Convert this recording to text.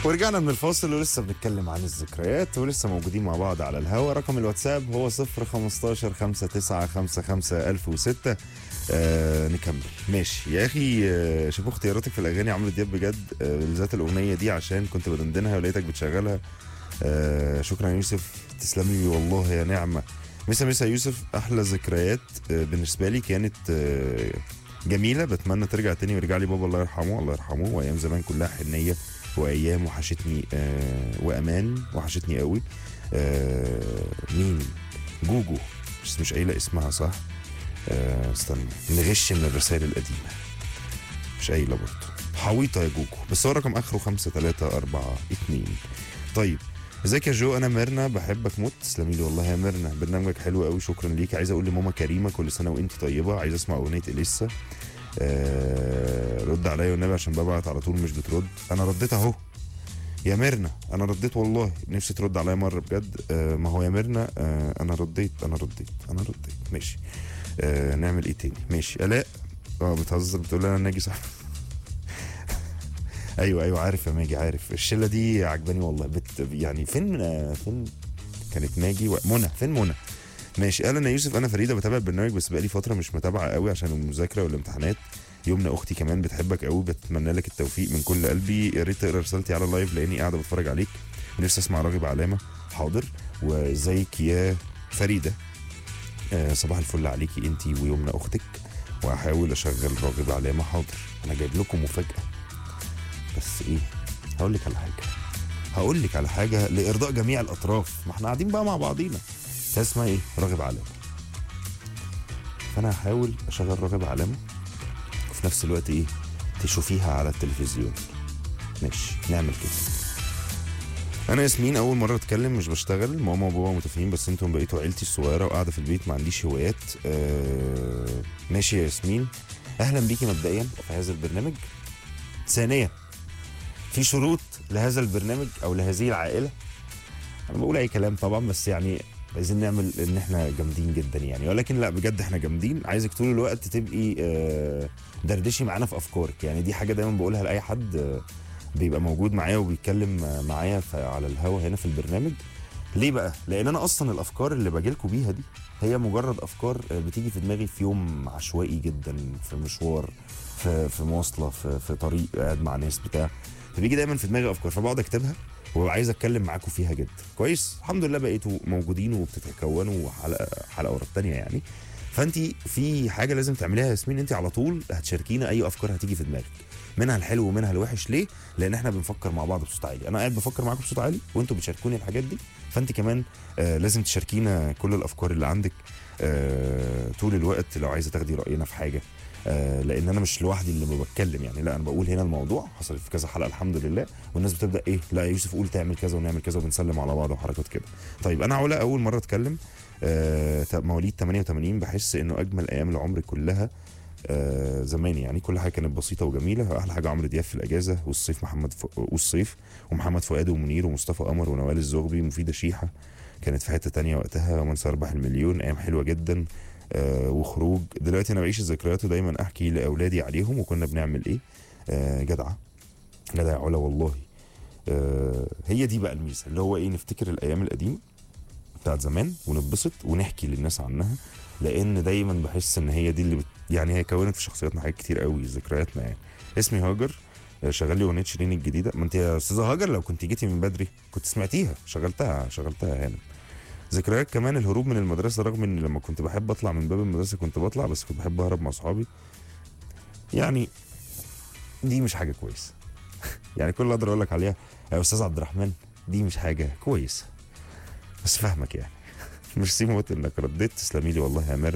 ورجعنا من الفاصل ولسه بنتكلم عن الذكريات ولسه موجودين مع بعض على الهوا رقم الواتساب هو 015 59 55 1006 آه نكمل ماشي يا اخي آه شوفوا اختياراتك في الاغاني عمرو دياب بجد آه بالذات الاغنيه دي عشان كنت بدندنها ولقيتك بتشغلها آه شكرا يا يوسف تسلم لي والله يا نعمه مسا مسا يوسف احلى ذكريات آه بالنسبه لي كانت آه جميله بتمنى ترجع تاني ويرجع لي بابا الله يرحمه الله يرحمه وايام زمان كلها حنيه وايام وحشتني آه وامان وحشتني قوي آه مين جوجو بس مش قايله اسمها صح آه استنى نغش من الرسائل القديمه مش قايله برضه حويطه يا جوجو بس هو رقم اخره 5 3 4 2 طيب ازيك يا جو انا ميرنا بحبك موت تسلمي لي والله يا ميرنا برنامجك حلو قوي شكرا ليك عايز اقول لماما كريمه كل سنه وانت طيبه عايز اسمع اغنيه اليسا آه رد عليا والنبي عشان ببعت على طول مش بترد انا رديت اهو يا ميرنا انا رديت والله نفسي ترد عليا مره بجد آه ما هو يا ميرنا آه انا رديت انا رديت انا رديت ماشي آه نعمل ايه تاني ماشي الاء اه بتهزر بتقول لي انا ناجي صح ايوه ايوه عارف يا ماجي عارف الشله دي عجباني والله بت يعني فين آه، فين كانت ماجي و... منى فين منى ماشي قال انا يوسف انا فريده بتابع البرنامج بس بقالي فتره مش متابعه قوي عشان المذاكره والامتحانات يومنا اختي كمان بتحبك قوي بتمنى لك التوفيق من كل قلبي يا ريت تقرا رسالتي على اللايف لاني قاعده بتفرج عليك ونفسي اسمع راغب علامه حاضر وازيك يا فريده آه صباح الفل عليكي انت ويومنا اختك وهحاول اشغل راغب علامه حاضر انا جايب لكم مفاجاه بس ايه هقول لك على حاجه هقول لك على حاجه لارضاء جميع الاطراف ما احنا قاعدين بقى مع بعضينا هي اسمها ايه راغب علامه فانا هحاول اشغل راغب علامه وفي نفس الوقت ايه تشوفيها على التلفزيون ماشي نعمل كده انا ياسمين اول مره اتكلم مش بشتغل ماما وبابا متفقين بس انتم بقيتوا عيلتي الصغيره وقاعده في البيت ما عنديش هوايات آه ماشي يا ياسمين اهلا بيكي مبدئيا في هذا البرنامج ثانيا في شروط لهذا البرنامج او لهذه العائله انا بقول اي كلام طبعا بس يعني عايزين نعمل ان احنا جامدين جدا يعني ولكن لا بجد احنا جامدين عايزك طول الوقت تبقي آه، دردشي معانا في افكارك يعني دي حاجه دايما بقولها لاي حد آه، بيبقى موجود معايا وبيتكلم آه، معايا ف- على الهوا هنا في البرنامج ليه بقى لان انا اصلا الافكار اللي باجيلكوا بيها دي هي مجرد افكار آه، بتيجي في دماغي في يوم عشوائي جدا في مشوار في في مواصله في, في طريق قاعد مع ناس بتاع فبيجي دايما في دماغي افكار فبقعد اكتبها وببقى عايز اتكلم معاكم فيها جدا كويس الحمد لله بقيتوا موجودين وبتتكونوا حلقه حلقه ورا الثانيه يعني فانت في حاجه لازم تعمليها يا ياسمين انت على طول هتشاركينا اي افكار هتيجي في دماغك منها الحلو ومنها الوحش ليه لان احنا بنفكر مع بعض بصوت عالي انا قاعد بفكر معاكم بصوت عالي وانتوا بتشاركوني الحاجات دي فانت كمان آه لازم تشاركينا كل الافكار اللي عندك آه طول الوقت لو عايزه تاخدي راينا في حاجه آه لان انا مش لوحدي اللي بتكلم يعني لا انا بقول هنا الموضوع حصلت في كذا حلقه الحمد لله والناس بتبدا ايه لا يا يوسف قول تعمل كذا ونعمل كذا وبنسلم على بعض وحركات كده طيب انا علا اول مره اتكلم آه مواليد 88 بحس انه اجمل ايام العمر كلها آه زمان يعني كل حاجه كانت بسيطه وجميله احلى حاجه عمرو دياب في الاجازه والصيف محمد ف... والصيف ومحمد فؤاد ومنير ومصطفى قمر ونوال الزغبي ومفيده شيحه كانت في حته تانية وقتها ومن سيربح المليون ايام حلوه جدا آه وخروج دلوقتي انا بعيش الذكريات ودايما احكي لاولادي عليهم وكنا بنعمل ايه آه جدعه جدع يا علا والله آه هي دي بقى الميزه اللي هو ايه نفتكر الايام القديمه بتاعت زمان ونتبسط ونحكي للناس عنها لان دايما بحس ان هي دي اللي بت... يعني هي كونت في شخصياتنا حاجات كتير قوي ذكرياتنا يعني اسمي هاجر آه، شغال لي اغنيه شيرين الجديده ما انت يا استاذه هاجر لو كنت جيتي من بدري كنت سمعتيها شغلتها شغلتها هنا ذكريات كمان الهروب من المدرسه رغم ان لما كنت بحب اطلع من باب المدرسه كنت بطلع بس كنت بحب اهرب مع اصحابي يعني دي مش حاجه كويسه يعني كل اللي اقدر اقول لك عليها يا استاذ عبد الرحمن دي مش حاجه كويسه بس فاهمك يعني ميرسي موت انك رديت تسلمي لي والله يا ميرنا